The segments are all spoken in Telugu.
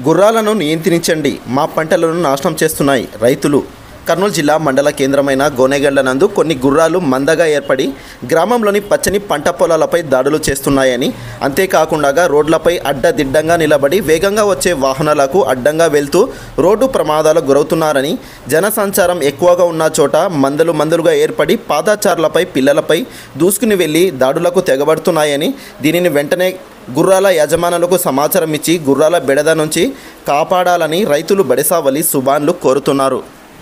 గుర్రాలను నియంత్రించండి మా పంటలను నాశనం చేస్తున్నాయి రైతులు కర్నూలు జిల్లా మండల కేంద్రమైన గోనెగండ్ల నందు కొన్ని గుర్రాలు మందగా ఏర్పడి గ్రామంలోని పచ్చని పంట పొలాలపై దాడులు చేస్తున్నాయని అంతేకాకుండా రోడ్లపై అడ్డదిడ్డంగా నిలబడి వేగంగా వచ్చే వాహనాలకు అడ్డంగా వెళ్తూ రోడ్డు ప్రమాదాలకు గురవుతున్నారని జనసంచారం ఎక్కువగా ఉన్న చోట మందలు మందలుగా ఏర్పడి పాదాచారులపై పిల్లలపై దూసుకుని వెళ్లి దాడులకు తెగబడుతున్నాయని దీనిని వెంటనే గుర్రాల యజమానులకు సమాచారం ఇచ్చి గుర్రాల బెడద నుంచి కాపాడాలని రైతులు బడిసావలి సుబాన్లు కోరుతున్నారు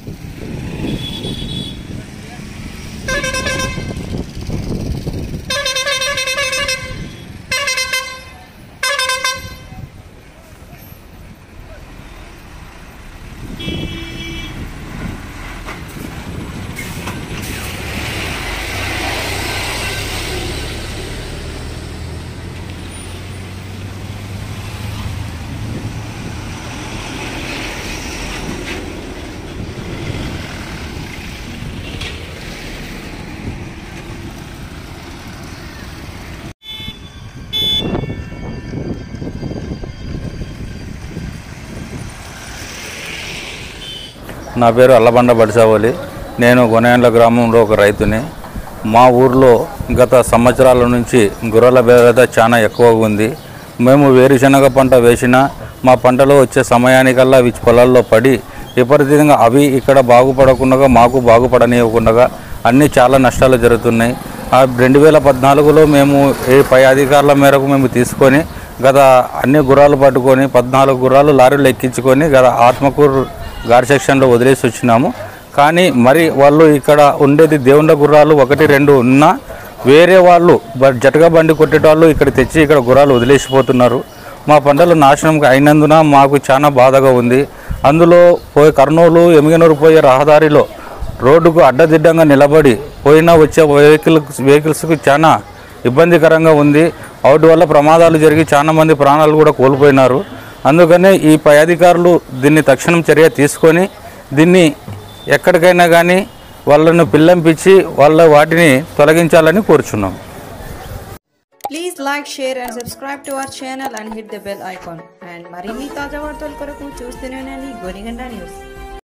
నా పేరు అల్లబండ బడిసావలి నేను గొనయాండ్ల గ్రామంలో ఒక రైతుని మా ఊర్లో గత సంవత్సరాల నుంచి గొర్రెల బేద చాలా ఎక్కువగా ఉంది మేము వేరుశనగ పంట వేసినా మా పంటలో వచ్చే సమయానికల్లా అవి పొలాల్లో పడి విపరీతంగా అవి ఇక్కడ బాగుపడకుండా మాకు బాగుపడనివ్వకుండా అన్నీ చాలా నష్టాలు జరుగుతున్నాయి ఆ రెండు వేల పద్నాలుగులో మేము ఏ పై అధికారుల మేరకు మేము తీసుకొని గత అన్ని గుర్రాలు పట్టుకొని పద్నాలుగు గుర్రాలు లారీలు ఎక్కించుకొని గత ఆత్మకూరు గార్ సెక్షన్లో వదిలేసి వచ్చినాము కానీ మరి వాళ్ళు ఇక్కడ ఉండేది దేవుళ్ళ గుర్రాలు ఒకటి రెండు ఉన్నా వేరే వాళ్ళు బ- జటగా బండి కొట్టేటోళ్ళు ఇక్కడ తెచ్చి ఇక్కడ గుర్రాలు వదిలేసిపోతున్నారు మా పంటలు నాశనం అయినందున మాకు చాలా బాధగా ఉంది అందులో పోయి కర్నూలు ఎమిగనూరు పోయే రహదారిలో రోడ్డుకు అడ్డదిడ్డంగా నిలబడి పోయినా వచ్చే వెహికల్ వెహికల్స్కి చాలా ఇబ్బందికరంగా ఉంది వాటి వల్ల ప్రమాదాలు జరిగి చాలా మంది ప్రాణాలు కూడా కోల్పోయినారు అందుకనే ఈ పై అధికారులు దీన్ని తక్షణం చర్య తీసుకొని దీన్ని ఎక్కడికైనా కానీ వాళ్ళను పిల్లంపించి వాళ్ళ వాటిని తొలగించాలని కోరుచున్నాం Please like, share and subscribe to our channel and hit the bell icon. And మరిన్ని తాజా వార్తల కొరకు చూస్తూనే ఉండండి గోనిగండ న్యూస్